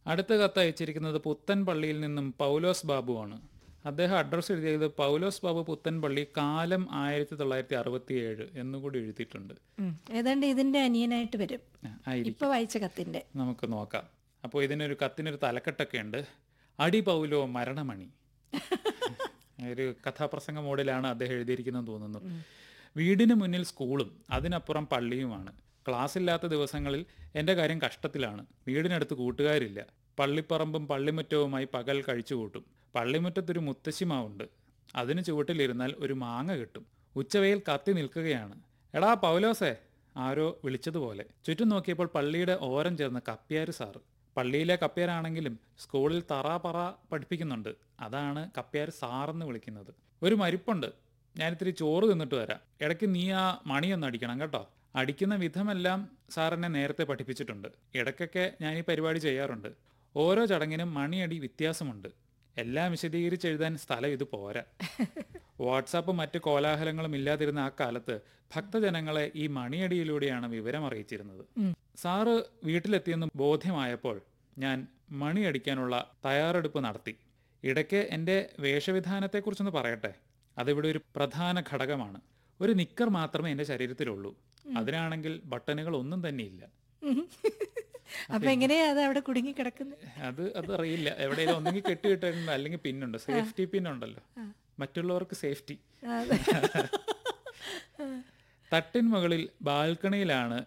അടുത്ത കത്ത് അയച്ചിരിക്കുന്നത് പുത്തൻ പള്ളിയിൽ നിന്നും പൗലോസ് ബാബുവാണ് അദ്ദേഹം അഡ്രസ്സ് എഴുതിയത് പൗലോസ് ബാബു പുത്തൻ പള്ളി കാലം ആയിരത്തി തൊള്ളായിരത്തി അറുപത്തി ഏഴ് എന്നുകൂടി എഴുതിയിട്ടുണ്ട് ഉം. ഏതാണ്ട് ഇതിന്റെ അനിയനായിട്ട് വരും ആ, ആയിരിക്കും ഇപ്പൊ വായിച്ച കത്തിന്റെ നമുക്ക് നോക്കാം അപ്പോൾ ഇതിനൊരു കത്തിനൊരു തലക്കെട്ടൊക്കെ ഉണ്ട് അടി പൗലോ മരണമണി ഒരു കഥാപ്രസംഗ മോഡിലാണ് അദ്ദേഹം എഴുതിയിരിക്കുന്നതെന്ന് തോന്നുന്നു വീടിന് മുന്നിൽ സ്കൂളും അതിനപ്പുറം പള്ളിയുമാണ് ക്ലാസ് ഇല്ലാത്ത ദിവസങ്ങളിൽ എൻ്റെ കാര്യം കഷ്ടത്തിലാണ് വീടിനടുത്ത് കൂട്ടുകാരില്ല പള്ളിപ്പറമ്പും പള്ളിമുറ്റവുമായി പകൽ കഴിച്ചു കൂട്ടും പള്ളിമുറ്റത്തൊരു മുത്തശ്ശിമാവുണ്ട് അതിന് ചുവട്ടിലിരുന്നാൽ ഒരു മാങ്ങ കിട്ടും ഉച്ചവെയിൽ കത്തി നിൽക്കുകയാണ് എടാ പൗലോസേ ആരോ വിളിച്ചതുപോലെ ചുറ്റും നോക്കിയപ്പോൾ പള്ളിയുടെ ഓരം ചേർന്ന് കപ്പ്യാര് സാറ് പള്ളിയിലെ കപ്പ്യാരാണെങ്കിലും സ്കൂളിൽ തറ പറ പഠിപ്പിക്കുന്നുണ്ട് അതാണ് കപ്പ്യാർ സാറെന്ന് വിളിക്കുന്നത് ഒരു മരിപ്പുണ്ട് ഞാനിത്തിരി ചോറ് തിന്നിട്ട് വരാം ഇടയ്ക്ക് നീ ആ മണിയൊന്ന് അടിക്കണം കേട്ടോ അടിക്കുന്ന വിധമെല്ലാം സാറെന്നെ നേരത്തെ പഠിപ്പിച്ചിട്ടുണ്ട് ഇടയ്ക്കൊക്കെ ഞാൻ ഈ പരിപാടി ചെയ്യാറുണ്ട് ഓരോ ചടങ്ങിനും മണിയടി വ്യത്യാസമുണ്ട് എല്ലാം വിശദീകരിച്ച് എഴുതാൻ സ്ഥലം ഇത് പോരാ വാട്സാപ്പും മറ്റ് കോലാഹലങ്ങളും ഇല്ലാതിരുന്ന ആ കാലത്ത് ഭക്തജനങ്ങളെ ഈ മണിയടിയിലൂടെയാണ് വിവരം അറിയിച്ചിരുന്നത് സാറ് വീട്ടിലെത്തിയെന്ന് ബോധ്യമായപ്പോൾ ഞാൻ മണിയടിക്കാനുള്ള തയ്യാറെടുപ്പ് നടത്തി ഇടയ്ക്ക് എൻ്റെ വേഷവിധാനത്തെക്കുറിച്ചൊന്ന് പറയട്ടെ അതിവിടെ ഒരു പ്രധാന ഘടകമാണ് ഒരു നിക്കർ മാത്രമേ എൻ്റെ ശരീരത്തിലുള്ളൂ അതിനാണെങ്കിൽ ബട്ടണുകൾ ഒന്നും തന്നെയില്ല അപ്പൊ എങ്ങനെയാ അത് അവിടെ കുടുങ്ങി കിടക്കുന്നത് അത് അതറിയില്ല എവിടെയെങ്കിലും ഒന്നെങ്കിൽ കെട്ടിയിട്ടുണ്ട് അല്ലെങ്കിൽ പിന്നുണ്ട് സേഫ്റ്റി പിൻ ഉണ്ടല്ലോ മറ്റുള്ളവർക്ക് സേഫ്റ്റി തട്ടിൻ മുകളിൽ ബാൽക്കണിയിലാണ്